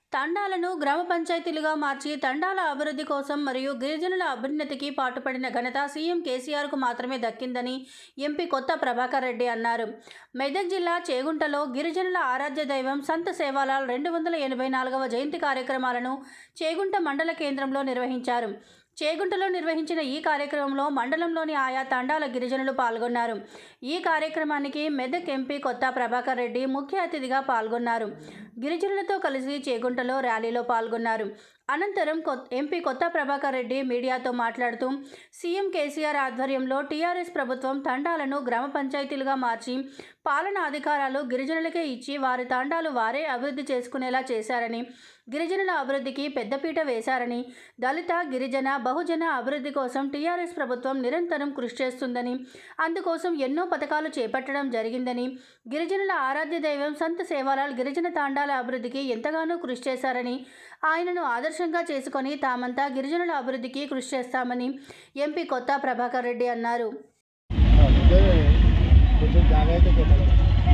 తండాలను గ్రామ పంచాయతీలుగా మార్చి తండాల అభివృద్ధి కోసం మరియు గిరిజనుల అభ్యున్నతికి పాటుపడిన ఘనత సీఎం కేసీఆర్కు మాత్రమే దక్కిందని ఎంపీ కొత్త ప్రభాకర్ రెడ్డి అన్నారు మెదక్ జిల్లా చేగుంటలో గిరిజనుల ఆరాధ్య దైవం సంత సేవాలాల్ రెండు వందల ఎనభై నాలుగవ జయంతి కార్యక్రమాలను చేగుంట మండల కేంద్రంలో నిర్వహించారు చేగుంటలో నిర్వహించిన ఈ కార్యక్రమంలో మండలంలోని ఆయా తండాల గిరిజనులు పాల్గొన్నారు ఈ కార్యక్రమానికి మెదక్ ఎంపీ కొత్త ప్రభాకర్ రెడ్డి ముఖ్య అతిథిగా పాల్గొన్నారు గిరిజనులతో కలిసి చేగుంటలో ర్యాలీలో పాల్గొన్నారు అనంతరం కొత్ ఎంపీ కొత్త ప్రభాకర్ రెడ్డి మీడియాతో మాట్లాడుతూ సీఎం కేసీఆర్ ఆధ్వర్యంలో టీఆర్ఎస్ ప్రభుత్వం తండాలను గ్రామ పంచాయతీలుగా మార్చి పాలనా అధికారాలు గిరిజనులకే ఇచ్చి వారి తండాలు వారే అభివృద్ధి చేసుకునేలా చేశారని గిరిజనుల అభివృద్ధికి పెద్దపీట వేశారని దళిత గిరిజన బహుజన అభివృద్ధి కోసం టీఆర్ఎస్ ప్రభుత్వం నిరంతరం కృషి చేస్తుందని అందుకోసం ఎన్నో పథకాలు చేపట్టడం జరిగిందని గిరిజనుల ఆరాధ్య దైవం సంత సేవాలాల్ గిరిజన తాండాల అభివృద్ధికి ఎంతగానో కృషి చేశారని ఆయనను ఆదర్శంగా చేసుకొని తామంతా గిరిజనుల అభివృద్ధికి కృషి చేస్తామని ఎంపీ కొత్త ప్రభాకర్ రెడ్డి అన్నారు ఇదే కొంచెం జాగ్రత్త పెట్టాలి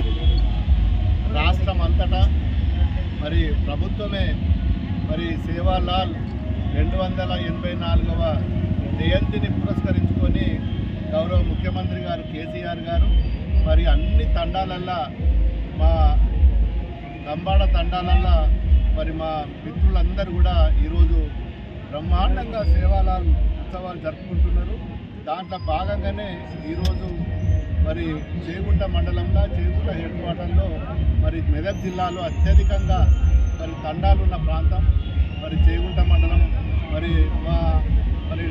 రాష్ట్రం అంతటా మరి ప్రభుత్వమే మరి సేవాలాల్ రెండు వందల ఎనభై నాలుగవ జయంతిని పురస్కరించుకొని గౌరవ ముఖ్యమంత్రి గారు కేసీఆర్ గారు మరి అన్ని తండాలల్లా మా లంబాడ తండాలల్లా మరి మా మిత్రులందరూ కూడా ఈరోజు బ్రహ్మాండంగా సేవాలాల్ ఉత్సవాలు జరుపుకుంటున్నారు దాంట్లో భాగంగానే ఈరోజు మరి చేగుంట మండలంలో చేగుంట హెడ్ క్వార్టర్లో మరి మెదక్ జిల్లాలో అత్యధికంగా మరి తండాలు ఉన్న ప్రాంతం మరి చేగుంట మండలం మరి మా మరి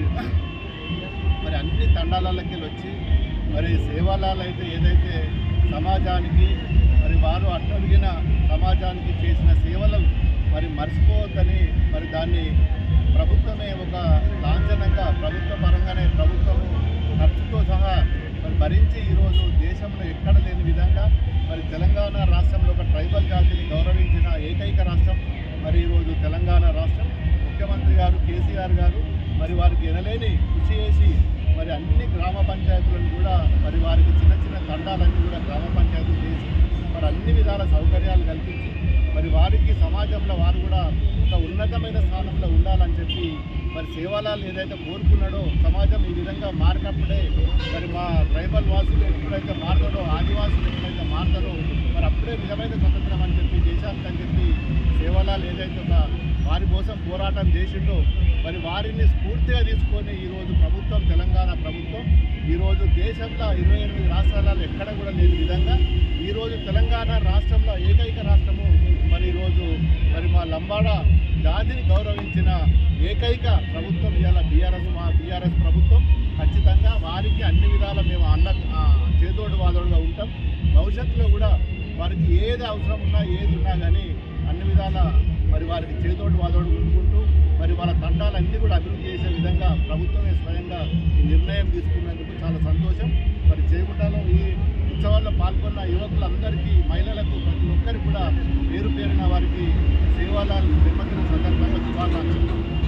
మరి అన్ని తండాలకి వచ్చి మరి సేవాలాలు అయితే ఏదైతే సమాజానికి మరి వారు అట్టడిగిన సమాజానికి చేసిన సేవలు మరి మర్చిపోవద్దని మరి దాన్ని ప్రభుత్వమే ఒక లాంఛనంగా ప్రభుత్వ పరంగానే ప్రభుత్వము ఖర్చుతో సహా మరి భరించి ఈరోజు దేశంలో ఎక్కడ లేని విధంగా మరి తెలంగాణ రాష్ట్రంలో ఒక ట్రైబల్ జాతిని గౌరవించిన ఏకైక రాష్ట్రం మరి ఈరోజు తెలంగాణ రాష్ట్రం ముఖ్యమంత్రి గారు కేసీఆర్ గారు మరి వారికి ఎనలేని కృషి చేసి మరి అన్ని గ్రామ పంచాయతీలను కూడా మరి వారికి చిన్న చిన్న తండాలన్నీ కూడా గ్రామ పంచాయతీలు చేసి మరి అన్ని విధాల సౌకర్యాలు కల్పించి మరి వారికి సమాజంలో వారు కూడా ఒక ఉన్నతమైన స్థానంలో ఉండాలని చెప్పి మరి సేవాలాలు ఏదైతే కోరుకున్నాడో సమాజం ఈ విధంగా మారినప్పుడే మరి మా ట్రైబల్ వాసులు ఎప్పుడైతే మారుతారో ఆదివాసులు ఎప్పుడైతే మారుతారో మరి అప్పుడే నిజమైన స్వతంత్రం అని చెప్పి దేశానికి అని చెప్పి సేవలాలు ఏదైతే ఒక వారి కోసం పోరాటం చేసిండో మరి వారిని స్ఫూర్తిగా తీసుకొని ఈరోజు ప్రభుత్వం తెలంగాణ ప్రభుత్వం ఈరోజు దేశంలో ఇరవై ఎనిమిది రాష్ట్రాలలో ఎక్కడ కూడా లేని విధంగా ఈరోజు తెలంగాణ రాష్ట్రంలో ఏకైక రాష్ట్రము మరి ఈరోజు మరి మా లంబాడ జాతిని గౌరవించిన ఏకైక ప్రభుత్వం ఇవాళ బీఆర్ఎస్ మా బీఆర్ఎస్ ప్రభుత్వం ఖచ్చితంగా వారికి అన్ని విధాల మేము అన్న ఆ, చేదోడు వాదోడుగా ఉంటాం భవిష్యత్తులో కూడా వారికి ఏది అవసరం ఉన్నా ఏది ఉన్నా కానీ అన్ని విధాల మరి వారికి చేదోడు వాదోడు ఉండుకుంటూ మరి వాళ్ళ తండాలన్నీ కూడా అభివృద్ధి చేసే విధంగా ప్రభుత్వమే స్వయంగా ఈ నిర్ణయం తీసుకున్నందుకు చాలా సంతోషం మరి చేగుంటలో ఈ ఉత్సవాల్లో పాల్గొన్న యువకులందరికీ మహిళలకు ప్రతి ఒక్కరికి కూడా పేరు పేరున వారికి సేవాలాలు జన్మదిన సందర్భంగా శుభాకాంక్షలు